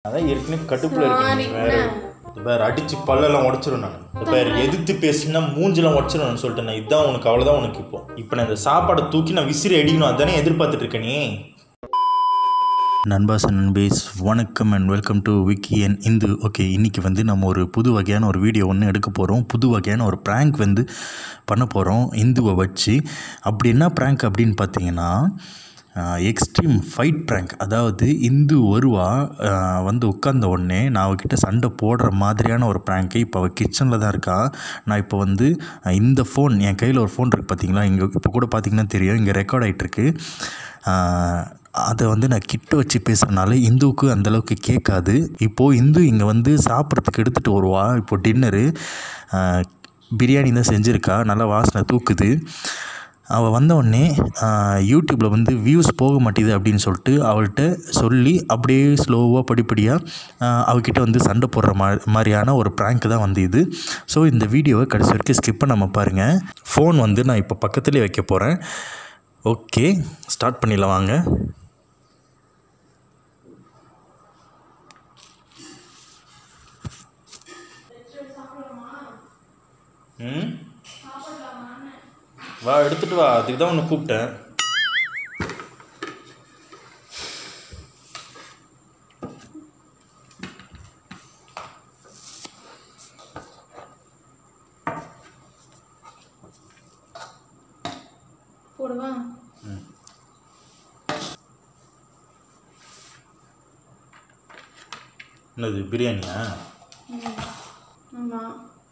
அதான் ஏற்கனவே கடுப்பில் இருக்கு நீ வேற இது வேற அடிச்சு பல்லெல்லாம் உடச்சிரும் நான் இது வேற எதிர்த்து பேசினா மூஞ்செல்லாம் உடச்சிரும் சொல்லிட்டேன் நான் இதான் உனக்கு அவ்வளோதான் உனக்கு இப்போ இப்போ நான் இந்த சாப்பாடை தூக்கி நான் விசிறி அடிக்கணும் அதானே எதிர்பார்த்துட்டு இருக்க நீ நண்பாஸ் அண்ட் நண்பேஸ் வணக்கம் and welcome to Vicky and Indhu okay இன்றைக்கி வந்து நம்ம ஒரு புது வகையான ஒரு வீடியோ ஒன்று எடுக்க போகிறோம் புது வகையான ஒரு ப்ராங்க் வந்து பண்ண போகிறோம் இந்துவை வச்சு அப்படி என்ன ப்ராங்க் அப்படின்னு பார்த்தீங்கன்னா எக்ஸ்ட்ரீம் ஃபைட் ப்ராங்க் அதாவது இந்து வருவா ஆஹ் வந்து உட்கார்ந்த உடனே நான் அவகிட்ட சண்டை போடுற மாதிரியான ஒரு ப்ராங்க்கு இப்போ அவள் கிச்சனில் தான் இருக்கா நான் இப்போ வந்து ஆஹ் இந்த ஃபோன் என் கையில் ஒரு ஃபோன் இருக்குது பார்த்தீங்களா இங்கே இப்போ கூட பார்த்தீங்கன்னா தெரியும் இங்கே ரெக்கார்ட் ஆகிட்டுருக்கு அதை வந்து நான் கிட்ட வச்சு பேசுகிறனால இந்துவுக்கு அந்தளவுக்கு கேட்காது இப்போது இந்து இங்கே வந்து சாப்பிட்றதுக்கு எடுத்துகிட்டு வருவா இப்போ டின்னரு பிரியாணி தான் செஞ்சுருக்கா நல்லா வாசனை தூக்குது அவள் வந்தவுடனே யூடியூப்பில் வந்து வியூஸ் போக மாட்டேது அப்படின்னு சொல்லிட்டு அவள்கிட்ட சொல்லி அப்படியே ஸ்லோவாக படிப்படியாக அவகிட்ட வந்து சண்டை போடுற மா மாதிரியான ஒரு ப்ராங்க் தான் வந்து இது ஸோ இந்த வீடியோவை கடைசி வரைக்கும் ஸ்கிப் பண்ணாமல் பாருங்கள் ஃபோன் வந்து நான் இப்போ பக்கத்துலேயே வைக்க போகிறேன் ஓகே ஸ்டார்ட் பண்ணிடலாம் வாங்க ம் வா எடுத்துட்டு வா அதுக்கு தான் உன்னை கூப்பிட்டேன் போடுவா என்னது பிரியாணியா ஆமாம்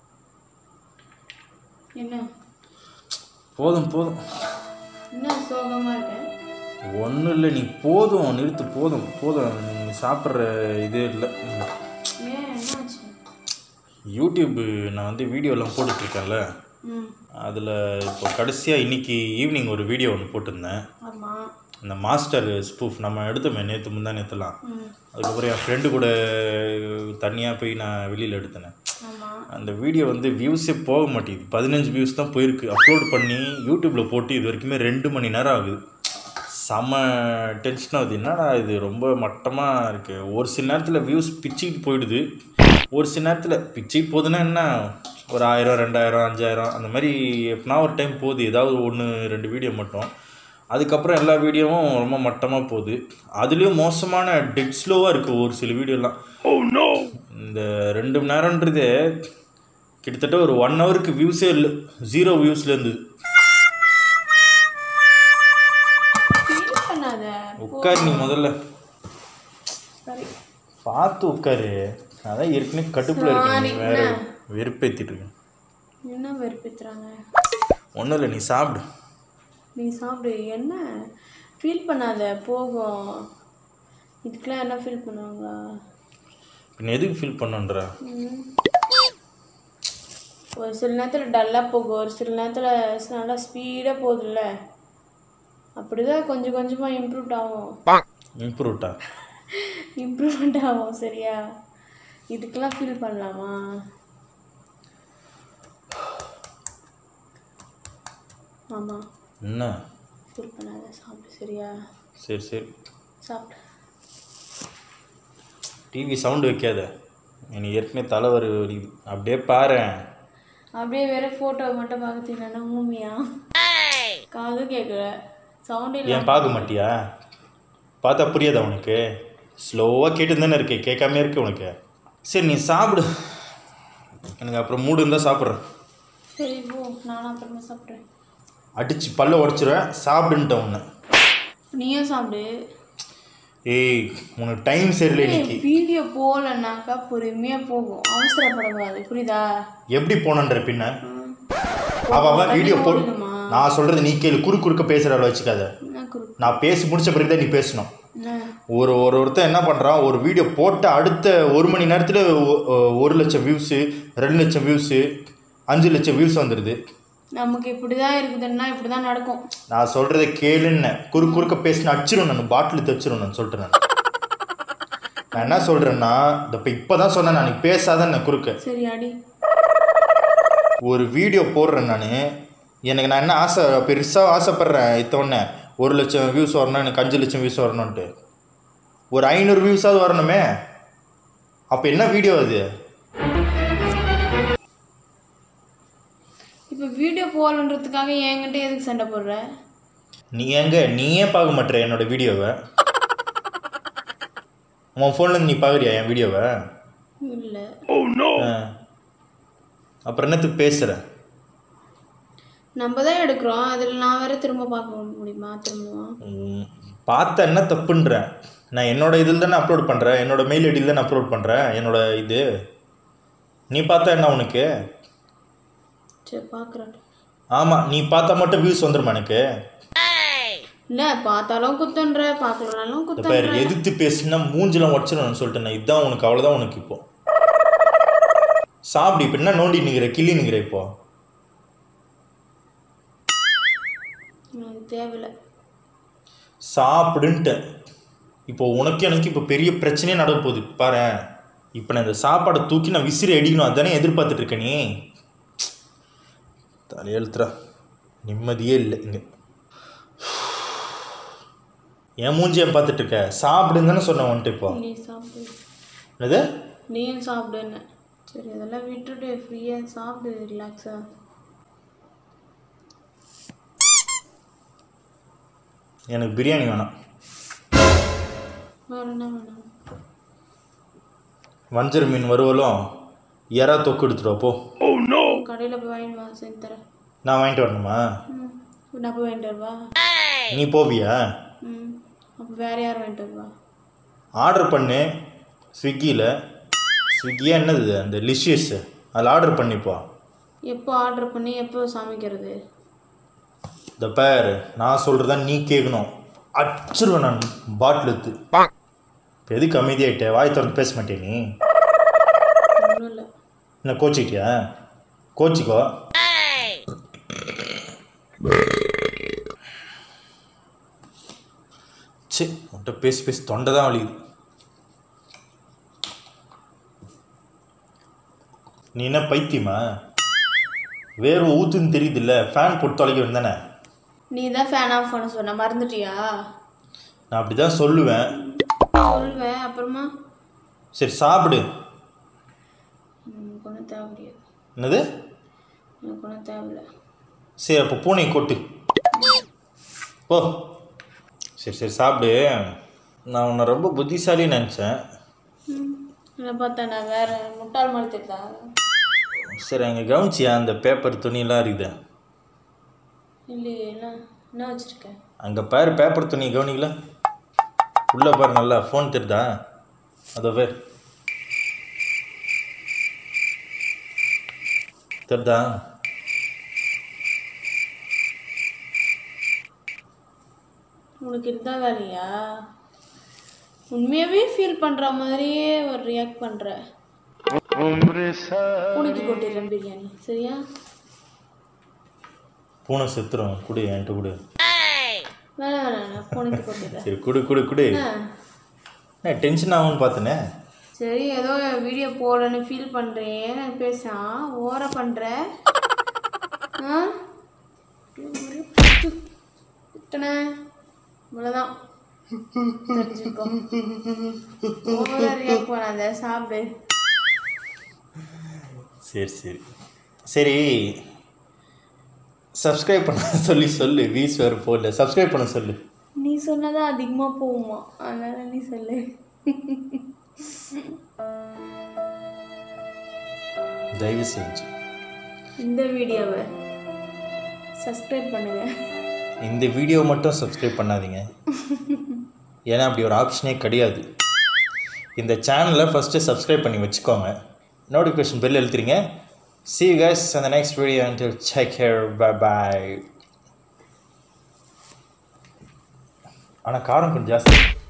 என்ன போதும் போதும் என்ன சோகமாக இருக்கு ஒன்றும் இல்லை நீ போதும் நிறுத்து போதும் போதும் நீ சாப்பிட்ற இதே இல்லை ஏன் என்னாச்சு யூடியூப் நான் வந்து வீடியோலாம் போட்டுட்ருக்கேன்ல ம் அதில் இப்போ கடைசியாக இன்னைக்கு ஈவினிங் ஒரு வீடியோ ஒன்று போட்டிருந்தேன் ஆமாம் அந்த மாஸ்டர் ஸ்பூஃப் நம்ம எடுத்தோமே நேற்று முந்தா நேற்றுலாம் ம் அதுக்கப்புறம் என் ஃப்ரெண்டு கூட தனியாக போய் நான் வெளியில் எடுத்தேன் ஆமாம் அந்த வீடியோ வந்து வியூஸே போக மாட்டேங்குது பதினஞ்சு வியூஸ் தான் போயிருக்கு அப்லோட் பண்ணி யூடியூப்பில் போட்டு இது வரைக்குமே ரெண்டு மணி நேரம் ஆகுது செம டென்ஷன் ஆகுது என்னடா இது ரொம்ப மட்டமாக இருக்குது ஒரு சில நேரத்தில் வியூஸ் பிச்சுக்கிட்டு போயிடுது ஒரு சில நேரத்தில் பிச்சுக்கிட்டு போகுதுன்னா என்ன ஒரு ஆயிரம் ரெண்டாயிரம் அஞ்சாயிரம் அந்த மாதிரி எப்படின்னா ஒரு டைம் போகுது ஏதாவது ஒன்று ரெண்டு வீடியோ மட்டும் அதுக்கப்புறம் எல்லா வீடியோவும் ரொம்ப மட்டமாக போகுது அதுலேயும் மோசமான டெட் ஸ்லோவாக இருக்குது ஒரு சில வீடியோலாம் இந்த ரெண்டு மணி நேரன்றது கிட்டத்தட்ட ஒரு ஒன் ஹவருக்கு வியூஸே இல்லை ஜீரோ வியூஸில் இருந்தது ஃபீல் பண்ணாத உட்காரு நீ முதல்ல சரி பார்த்து உட்காரு அதான் ஏற்கனவே கடுப்பில் இருக்கு நீ வேற வெறுப்பேற்றிட்டு இருக்கேன் என்ன வெறுப்பேத்துறாங்க ஒன்றும் இல்லை நீ சாப்பிடு நீ சாப்பிடு என்ன ஃபீல் பண்ணாத போகும் இதுக்கெல்லாம் என்ன ஃபீல் பண்ணுவாங்களா பின்ன எதுக்கு ஃபீல் பண்ணுன்ற ம். ஒரு சில நேரத்தில் டல்லாக போகும் ஒரு சில நேரத்தில் நல்லா ஸ்பீடாக போகுதுல்ல அப்படிதான் கொஞ்சம் கொஞ்சமாக இம்ப்ரூவ் ஆகும் இம்ப்ரூவ்டா இம்ப்ரூவ்மெண்ட் ஆகும் சரியா இதுக்கெல்லாம் ஃபீல் பண்ணலாமா ஆமாம் என்ன ஃபீல் பண்ணாத சாப்பிடு சரியா சரி சரி சாப்பிடு டிவி சவுண்டு வைக்காத எனக்கு ஏற்கனவே தலை வரு வலிக்குது அப்படியே பாரேன் அப்படியே வேற ஃபோட்டோ மட்டும் பார்த்துட்டீங்கன்னா ஊமியா காதும் கேட்கல சவுண்ட் இல்லை ஏன் பார்க்க மாட்டியா பார்த்தா புரியாதா உனக்கு ஸ்லோவாக கேட்டு தானே இருக்கு கேட்காம இருக்கு உனக்கு சரி நீ சாப்பிடு எனக்கு அப்புறம் மூடு இருந்தால் சாப்பிட்றேன் சரி போ நானும் அப்புறமா சாப்பிட்றேன் அடிச்சு பல்ல உடச்சிருவேன் சாப்பிடுன்ட்டேன் உன்னை நீயும் சாப்பிடு ஏய் உனக்கு டைம் சரியில்லை இன்னைக்கு வீடியோ போகலன்னாக்கா பொறுமையாக போகும் அவசரப்படக்கூடாது புரியுதா எப்படி போனன்ற பின்ன அவ அவன் வீடியோ போ ஓடணுமா? நான் சொல்றது நீ கேளு குறு குறுக்க பேசுற அளவு வச்சுக்காத என்ன குரு நான் பேசி முடிச்ச பிறகு தான் நீ பேசணும் என்ன ஒரு ஒரு ஒருத்தன் என்ன பண்ணுறான் ஒரு வீடியோ போட்ட அடுத்த ஒரு மணி நேரத்தில் ஒரு லட்சம் வியூஸு ரெண்டு லட்சம் வியூஸு அஞ்சு லட்சம் வியூஸ் வந்துடுது நமக்கு இப்படி தான் இருக்குதுன்னா இப்படி தான் நடக்கும் நான் சொல்கிறத கேளுன்னு குறு குறுக்க பேசின அடிச்சிரும் நான் பாட்டில் தச்சிரும் நான் சொல்லிட்டேன் நான் நான் என்ன சொல்கிறேன்னா இந்த இப்போ இப்போ தான் சொன்னேன் நான் நீ பேசாத நான் குறுக்க சரி அடி ஒரு வீடியோ போடுறேன் நான் எனக்கு நான் என்ன ஆசை பெருசாக ஆசைப்பட்றேன் இத்தோடனே ஒரு லட்சம் வியூஸ் வரணும் எனக்கு அஞ்சு லட்சம் வியூஸ் வரணுன்ட்டு ஒரு ஐநூறு வியூஸாவது வரணுமே அப்போ என்ன வீடியோ அது இப்போ வீடியோ போகலன்றதுக்காக என்கிட்ட எதுக்கு சண்டை போடுற நீ எங்க நீயே பார்க்க மாட்டேற என்னோட வீடியோவை உன் ஃபோன்லேருந்து நீ பார்க்குறியா என் வீடியோவை இல்லை ஆ. அப்புறம் என்னத்துக்கு பேசுகிற நம்ம தான் எடுக்கிறோம் அதில் நான் வேற திரும்ப பார்க்க முடியுமா திரும்பவும் ம், பார்த்த என்ன தப்புன்ற நான் என்னோட இதில் தானே அப்லோட் பண்ணுறேன் என்னோட மெயில் ஐடியில் தானே அப்லோட் பண்ணுறேன் என்னோட இது நீ பார்த்தா என்ன உனக்கு சரி பார்க்குறேன் ஆமாம் நீ பார்த்தா மட்டும் வியூஸ் வந்துருமா எனக்கு இல்லை பார்த்தாலும் குத்தன்ற பார்க்கலனாலும் இந்த குத்தன்ற பேர் எதிர்த்து பேசினா மூஞ்சிலாம் உடச்சிடணும்னு சொல்லிட்டேன் நான் இதுதான் உனக்கு அவ்வளோதான் உனக்கு இப்போ சாப்பிடு இப்போ என்ன நோண்டி நிற்கிற கிள்ளி நிற்கிற இப்போ எனக்கு தேவையில்லை சாப்பிடுன்ட்டேன் இப்போ உனக்கு எனக்கு இப்போ பெரிய பிரச்சனையே நடக்க போகுது பாரு இப்போ நான் இந்த சாப்பாடை தூக்கி நான் விசிறி அடிக்கணும் அதானே எதிர்பார்த்துட்டு இருக்க நீ தலையெழுத்துறா நிம்மதியே இல்லை இங்கே என் மூஞ்சியை பார்த்துட்டு இருக்க சாப்பிடுன்னு தானே சொன்னேன் வந்துட்டு இப்போ நீ சாப்பிடு என்னது நீயும் சாப்பிடுன்னு சரி அதெல்லாம் விட்டுட்டு ஃப்ரீயாக சாப்பிடு ரிலாக்ஸாக எனக்கு பிரியாணி வேணாம் வேறு என்ன வேணும் வஞ்சர மீன் வறுவலும் எறா தொக்கு எடுத்துட்டு வா, போ கடையில் போய் வாங்கிட்டு வா செஞ்சு தரேன் நான் வாங்கிட்டு வரணுமா ம் நான் போய் வாங்கிட்டு வருவா நீ போவியா ம் அப்போ வேறு யார் வாங்கிட்டு வருவா ஆர்டர் பண்ணு ஸ்விக்கியில் ஸ்விக்கியா என்னது அந்த லிஷியஸ் அதில் ஆர்டர் பண்ணிப்போ எப்போ ஆர்டர் பண்ணி எப்போ சமைக்கிறது இந்த பேர் நான் சொல்கிறதா நீ கேட்கணும் அடிச்சிருவேன் நான் பாட்டில் எடுத்து இப்போ எதுக்கு அமைதியாயிட்ட வாய் திறந்து பேச மாட்டே நீ ஒன்றும் இல்லை என்ன கோச்சிக்கிட்டியா கோச்சிக்கோ சே உன்கிட்ட பேசி பேசி தொண்டை தான் வலிக்குது நீ என்ன பைத்தியமா வேர்வை ஊத்துன்னு தெரியுதுல்ல ஃபேன் போட்டு தொலைக்க வேண்டியதானே நீ தான் ஃபேன் ஆஃப் பண்ண சொன்ன மறந்துட்டியா நான் அப்படி தான் சொல்லுவேன் சொல்வேன் அப்புறமா சரி சாப்பிடு எனக்கு ஒன்றும் தேவை முடியாது என்னது எனக்கு ஒன்றும் தேவையில்ல சரி அப்போ பூனை கொட்டு ஓ சரி சரி சாப்பிடு நான் உன்னை ரொம்ப புத்திசாலின்னு நினச்சேன் ம் என்ன பார்த்தா நான் வேற முட்டாள் மாதிரி தெரியுதா சரி அங்கே கவனிச்சியா அந்த பேப்பர் துணியெல்லாம் இருக்குது இல்லையே என்ன என்ன வச்சுருக்கேன் அங்கே பாரு பேப்பர் துணி கவனிக்கல உள்ளே பாரு நல்லா ஃபோன் தெரியுதா அதோ பேர் தெரியுதா உனக்கு இதுதான் வேலையா உண்மையாகவே ஃபீல் பண்ணுற மாதிரியே ஒரு ரியாக்ட் பண்ணுற உனக்கு கொட்டிடுறேன் பிரியாணி சரியா பூனை செத்துரும் குடு என்கிட்ட கொடு வேணாம் வேணாம் வேணாம் பூனைக்கு கொட்டிடுறேன் சரி குடு குடு குடு ஆ என்ன டென்ஷன் ஆகும்னு பார்த்தனே சரி ஏதோ வீடியோ போடலன்னு ஃபீல் பண்ணுறேன் நான் பேசான் ஓர பண்ணுற ஆ ஒரே குத்து. குத்துனே இவ்வளோதான் தெரிஞ்சுக்கோ ஓவரா ரியாக்ட் பண்ணாத சாப்பிடு சரி சரி சரி சப்ஸ்கிரைப் பண்ண சொல்லி சொல்லு வீஸ் வேறு போடல சப்ஸ்கிரைப் பண்ண சொல்லு நீ சொன்னதான் அதிகமாக போகுமா அதனால நீ சொல்லு தயவு செஞ்சு இந்த வீடியோவை சப்ஸ்கிரைப் பண்ணுங்க இந்த வீடியோ மட்டும் சப்ஸ்கிரைப் பண்ணாதீங்க ஏன்னா அப்படி ஒரு ஆப்ஷனே கிடையாது இந்த சேனலை ஃபஸ்ட்டு சப்ஸ்கிரைப் பண்ணி வச்சுக்கோங்க நோட்டிஃபிகேஷன் பெல் எழுத்துறீங்க see you guys in the next video until take care bye bye ஆனால் காரம் கொஞ்சம் ஜாஸ்தி